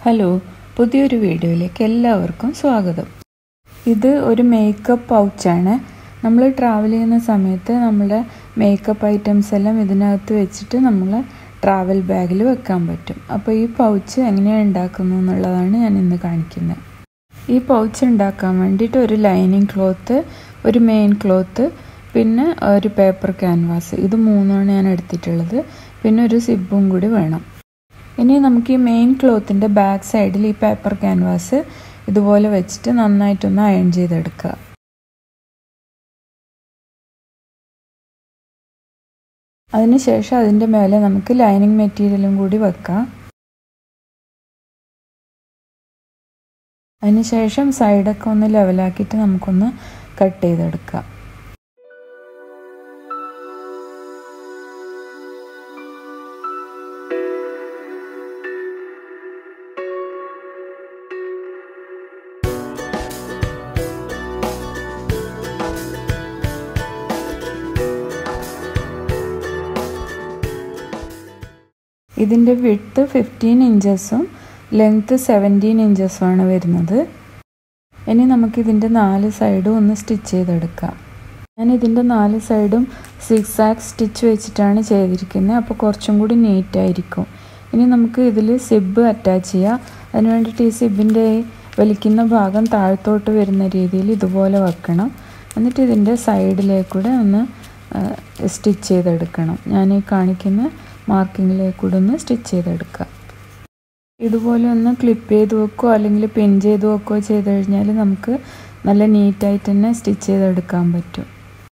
hello പുതിയൊരു വീഡിയോയിലേക്ക് എല്ലാവർക്കും സ്വാഗതം ഇത് ഒരു മേക്കപ്പ് പൗച്ചാണ് നമ്മൾ ട്രാവൽ ചെയ്യുന്ന സമയത്ത് നമ്മുടെ മേക്കപ്പ് ഐറ്റംസ് എല്ലാം ഇതിനകത്ത് വെച്ചിട്ട് നമ്മൾ ട്രാവൽ ബാഗിൽ വെക്കാൻ പറ്റും അപ്പോൾ ഈ പൗച്ച് എങ്ങനെയാണ് ഉണ്ടാക്കുന്നത് എന്നുള്ളതാണ് ഞാൻ ഇന്ന് കാണിക്കുന്നത് ഈ പൗച്ച് ഉണ്ടാക്കാൻ വേണ്ടിയിട്ട് ഒരു ലൈനിങ് ക്ലോത്ത് ഒരു മെയിൻ ക്ലോത്ത് പിന്നെ ഒരു പേപ്പർ ക്യാൻവാസ് ഇത് മൂന്നുമാണ് ഞാൻ എടുത്തിട്ടുള്ളത് പിന്നെ ഒരു സിബും കൂടി വേണം ഇനി നമുക്ക് ഈ മെയിൻ ക്ലോത്തിൻ്റെ ബാക്ക് സൈഡിൽ ഈ പേപ്പർ ക്യാൻവാസ് ഇതുപോലെ വെച്ചിട്ട് നന്നായിട്ടൊന്ന് അയൺ ചെയ്തെടുക്കുക അതിനുശേഷം അതിൻ്റെ മേലെ നമുക്ക് ലൈനിങ് മെറ്റീരിയലും കൂടി വെക്കാം അതിനുശേഷം സൈഡൊക്കെ ഒന്ന് ലെവലാക്കിയിട്ട് നമുക്കൊന്ന് കട്ട് ചെയ്തെടുക്കാം ഇതിൻ്റെ വിഡ്ത്ത് ഫിഫ്റ്റീൻ ഇഞ്ചസും ലെങ്ത്ത് സെവൻറ്റീൻ ഇഞ്ചസുമാണ് വരുന്നത് ഇനി നമുക്കിതിൻ്റെ നാല് സൈഡും ഒന്ന് സ്റ്റിച്ച് ചെയ്തെടുക്കാം ഞാൻ ഇതിൻ്റെ നാല് സൈഡും സിക്സ് ആക്ക് സ്റ്റിച്ച് വെച്ചിട്ടാണ് ചെയ്തിരിക്കുന്നത് അപ്പോൾ കുറച്ചും കൂടി നീറ്റായിരിക്കും ഇനി നമുക്ക് ഇതിൽ സിബ് അറ്റാച്ച് ചെയ്യാം അതിന് വേണ്ടിയിട്ട് ഈ സിബിൻ്റെ വലിക്കുന്ന ഭാഗം താഴത്തോട്ട് വരുന്ന രീതിയിൽ ഇതുപോലെ വെക്കണം എന്നിട്ട് ഇതിൻ്റെ സൈഡിലേക്കൂടെ ഒന്ന് സ്റ്റിച്ച് ചെയ്തെടുക്കണം ഞാൻ ഈ കാണിക്കുന്ന മാർക്കിങ്ങിലേക്കൂടെ ഒന്ന് സ്റ്റിച്ച് ചെയ്തെടുക്കുക ഇതുപോലെ ഒന്ന് ക്ലിപ്പ് ചെയ്ത് വെക്കുകയോ അല്ലെങ്കിൽ പിൻ ചെയ്ത് വെക്കുകയോ ചെയ്ത് കഴിഞ്ഞാൽ നമുക്ക് നല്ല നീറ്റായിട്ട് തന്നെ സ്റ്റിച്ച് ചെയ്തെടുക്കാൻ പറ്റും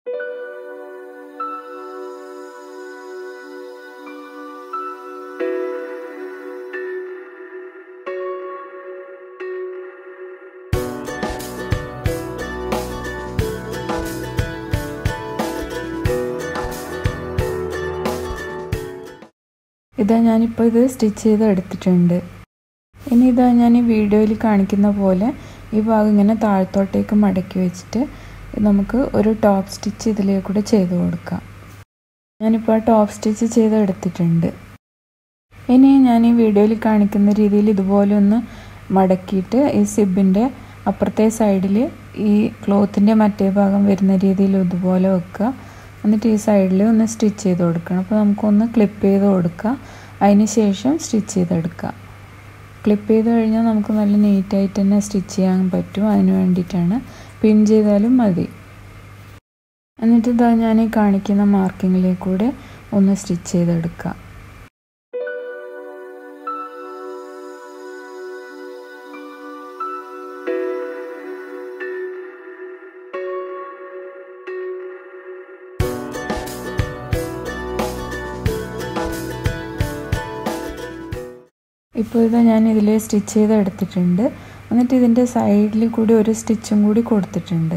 ഇതാ ഞാനിപ്പോൾ ഇത് സ്റ്റിച്ച് ചെയ്ത് എടുത്തിട്ടുണ്ട് ഇനി ഇതാ ഞാൻ ഈ വീഡിയോയിൽ കാണിക്കുന്ന പോലെ ഈ ഭാഗം ഇങ്ങനെ താഴത്തോട്ടേക്ക് മടക്കി വെച്ചിട്ട് നമുക്ക് ഒരു ടോപ്പ് സ്റ്റിച്ച് ഇതിലേക്കൂടെ ചെയ്ത് കൊടുക്കാം ഞാനിപ്പോൾ ആ ടോപ്പ് സ്റ്റിച്ച് ചെയ്ത് എടുത്തിട്ടുണ്ട് ഇനി ഞാൻ ഈ വീഡിയോയിൽ കാണിക്കുന്ന രീതിയിൽ ഇതുപോലെ ഒന്ന് മടക്കിയിട്ട് ഈ സിബിൻ്റെ അപ്പുറത്തെ സൈഡിൽ ഈ ക്ലോത്തിൻ്റെ മറ്റേ ഭാഗം വരുന്ന രീതിയിൽ ഇതുപോലെ വെക്കുക എന്നിട്ട് ഈ സൈഡിൽ ഒന്ന് സ്റ്റിച്ച് ചെയ്ത് കൊടുക്കണം അപ്പോൾ നമുക്കൊന്ന് ക്ലിപ്പ് ചെയ്ത് കൊടുക്കുക അതിന് ശേഷം സ്റ്റിച്ച് ചെയ്തെടുക്കുക ക്ലിപ്പ് ചെയ്ത് കഴിഞ്ഞാൽ നമുക്ക് നല്ല നീറ്റായിട്ട് തന്നെ സ്റ്റിച്ച് ചെയ്യാൻ പറ്റും അതിന് വേണ്ടിയിട്ടാണ് പിൻ ചെയ്താലും മതി എന്നിട്ട് ഇതാ ഞാൻ ഈ കാണിക്കുന്ന മാർക്കിങ്ങിലേക്കൂടെ ഒന്ന് സ്റ്റിച്ച് ചെയ്തെടുക്കുക ഇപ്പോൾ ഇതാ ഞാൻ ഇതിൽ സ്റ്റിച്ച് ചെയ്ത് എടുത്തിട്ടുണ്ട് എന്നിട്ട് ഇതിൻ്റെ സൈഡിൽ കൂടി ഒരു സ്റ്റിച്ചും കൂടി കൊടുത്തിട്ടുണ്ട്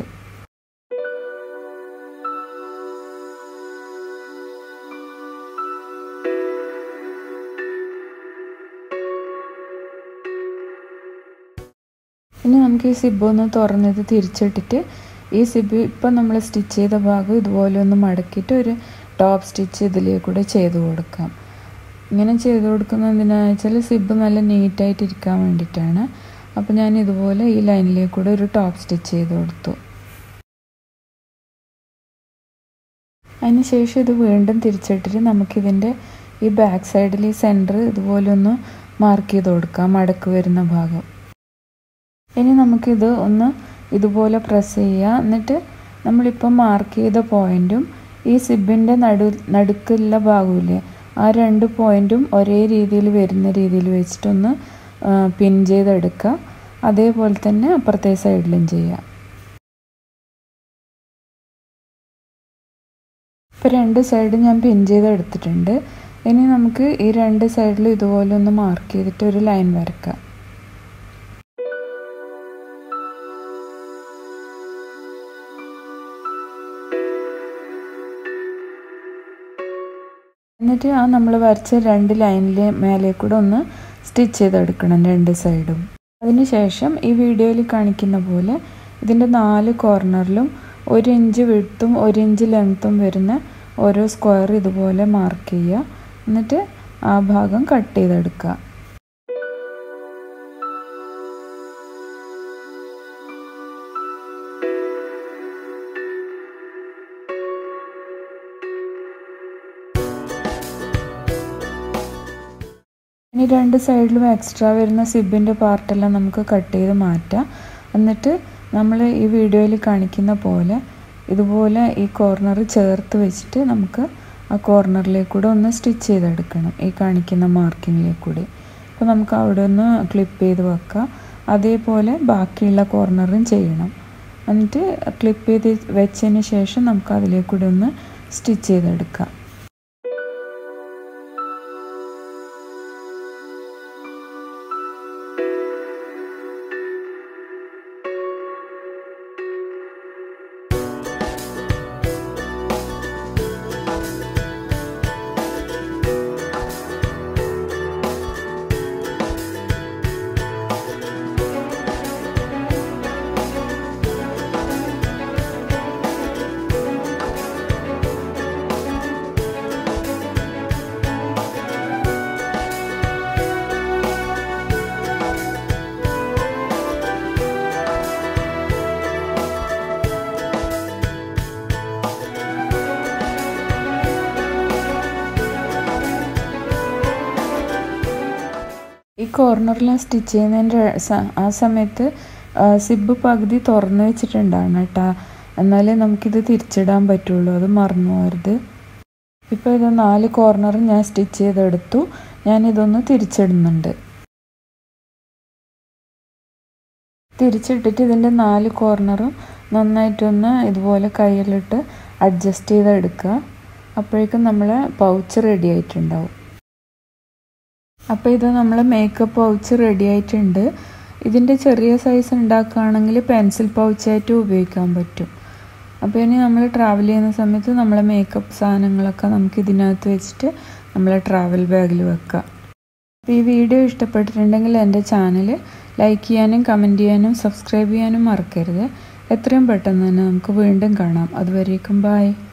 ഇനി നമുക്ക് ഈ സിബ് ഒന്ന് തുറന്നത് തിരിച്ചിട്ടിട്ട് ഈ സിബ് ഇപ്പം നമ്മൾ സ്റ്റിച്ച് ചെയ്ത ഭാഗം ഇതുപോലെ ഒന്ന് മടക്കിയിട്ട് ഒരു ടോപ്പ് സ്റ്റിച്ച് ഇതിലേക്കൂടെ ചെയ്ത് കൊടുക്കാം ഇങ്ങനെ ചെയ്ത് കൊടുക്കുന്നത് എന്തിനാണെന്ന് വെച്ചാൽ സിബ് നല്ല നീറ്റായിട്ട് ഇരിക്കാൻ വേണ്ടിയിട്ടാണ് അപ്പോൾ ഞാൻ ഇതുപോലെ ഈ ലൈനിലേക്കൂടെ ഒരു ടോപ്പ് സ്റ്റിച്ച് ചെയ്ത് കൊടുത്തു അതിന് ശേഷം ഇത് വീണ്ടും തിരിച്ചിട്ടിട്ട് നമുക്കിതിൻ്റെ ഈ ബാക്ക് സൈഡിൽ ഈ സെൻറ്റർ ഇതുപോലെ ഒന്ന് മാർക്ക് ചെയ്ത് കൊടുക്കാം മടക്ക് വരുന്ന ഭാഗം ഇനി നമുക്കിത് ഒന്ന് ഇതുപോലെ പ്രസ് ചെയ്യുക എന്നിട്ട് നമ്മളിപ്പം മാർക്ക് ചെയ്ത പോയിൻറ്റും ഈ സിബിൻ്റെ നടു നടുക്കുള്ള ഭാഗമില്ലേ ആ രണ്ട് പോയിൻറ്റും ഒരേ രീതിയിൽ വരുന്ന രീതിയിൽ വെച്ചിട്ടൊന്ന് പിൻ ചെയ്തെടുക്കുക അതേപോലെ തന്നെ അപ്പുറത്തെ സൈഡിലും ചെയ്യുക ഇപ്പോൾ രണ്ട് സൈഡ് ഞാൻ പിൻ ചെയ്തെടുത്തിട്ടുണ്ട് ഇനി നമുക്ക് ഈ രണ്ട് സൈഡിലും ഇതുപോലെ ഒന്ന് മാർക്ക് ചെയ്തിട്ട് ഒരു ലൈൻ വരക്കാം എന്നിട്ട് ആ നമ്മൾ വരച്ച രണ്ട് ലൈനിലെ മേലെ കൂടെ ഒന്ന് സ്റ്റിച്ച് ചെയ്തെടുക്കണം രണ്ട് സൈഡും അതിനുശേഷം ഈ വീഡിയോയിൽ കാണിക്കുന്ന പോലെ ഇതിൻ്റെ നാല് കോർണറിലും ഒരു ഇഞ്ച് വിടുത്തും ഒരു ഇഞ്ച് ലെങ്ത്തും വരുന്ന ഓരോ സ്ക്വയർ ഇതുപോലെ മാർക്ക് ചെയ്യുക എന്നിട്ട് ആ ഭാഗം കട്ട് ചെയ്തെടുക്കുക ഇനി രണ്ട് സൈഡിലും എക്സ്ട്രാ വരുന്ന സിബിൻ്റെ പാർട്ടെല്ലാം നമുക്ക് കട്ട് ചെയ്ത് മാറ്റാം എന്നിട്ട് നമ്മൾ ഈ വീഡിയോയിൽ കാണിക്കുന്ന പോലെ ഇതുപോലെ ഈ കോർണർ ചേർത്ത് വെച്ചിട്ട് നമുക്ക് ആ കോർണറിലേക്കൂടെ ഒന്ന് സ്റ്റിച്ച് ചെയ്തെടുക്കണം ഈ കാണിക്കുന്ന മാർക്കിങ്ങിലേക്കൂടി അപ്പോൾ നമുക്ക് അവിടെ ഒന്ന് ക്ലിപ്പ് ചെയ്ത് വെക്കാം അതേപോലെ ബാക്കിയുള്ള കോർണറും ചെയ്യണം എന്നിട്ട് ക്ലിപ്പ് ചെയ്ത് വെച്ചതിന് ശേഷം നമുക്ക് അതിലേക്കൂടെ ഒന്ന് സ്റ്റിച്ച് ചെയ്തെടുക്കാം ഈ കോർണറിലും സ്റ്റിച്ച് ചെയ്യുന്നതിൻ്റെ ആ സമയത്ത് സിബ് പകുതി തുറന്നു വെച്ചിട്ടുണ്ടാണ് കേട്ടോ എന്നാലേ നമുക്കിത് തിരിച്ചിടാൻ പറ്റുള്ളൂ അത് മറന്നു പോകരുത് ഇപ്പോൾ ഇത് നാല് കോർണറും ഞാൻ സ്റ്റിച്ച് ചെയ്തെടുത്തു ഞാനിതൊന്ന് തിരിച്ചിടുന്നുണ്ട് തിരിച്ചിട്ടിട്ട് ഇതിൻ്റെ നാല് കോർണറും നന്നായിട്ടൊന്ന് ഇതുപോലെ കയ്യിലിട്ട് അഡ്ജസ്റ്റ് ചെയ്തെടുക്കുക അപ്പോഴേക്കും നമ്മളെ പൗച്ച് റെഡി ആയിട്ടുണ്ടാവും അപ്പോൾ ഇത് നമ്മൾ മേക്കപ്പ് പൗച്ച് റെഡി ആയിട്ടുണ്ട് ഇതിൻ്റെ ചെറിയ സൈസ് ഉണ്ടാക്കുകയാണെങ്കിൽ പെൻസിൽ പൗച്ചായിട്ട് ഉപയോഗിക്കാൻ പറ്റും അപ്പോൾ ഇനി നമ്മൾ ട്രാവൽ ചെയ്യുന്ന സമയത്ത് നമ്മളെ മേക്കപ്പ് സാധനങ്ങളൊക്കെ നമുക്ക് ഇതിനകത്ത് വെച്ചിട്ട് നമ്മളെ ട്രാവൽ ബാഗിൽ വെക്കാം അപ്പോൾ ഈ വീഡിയോ ഇഷ്ടപ്പെട്ടിട്ടുണ്ടെങ്കിൽ എൻ്റെ ചാനൽ ലൈക്ക് ചെയ്യാനും കമൻറ്റ് ചെയ്യാനും സബ്സ്ക്രൈബ് ചെയ്യാനും മറക്കരുത് എത്രയും പെട്ടെന്ന് തന്നെ നമുക്ക് വീണ്ടും കാണാം അതുവരേക്കും ബായ്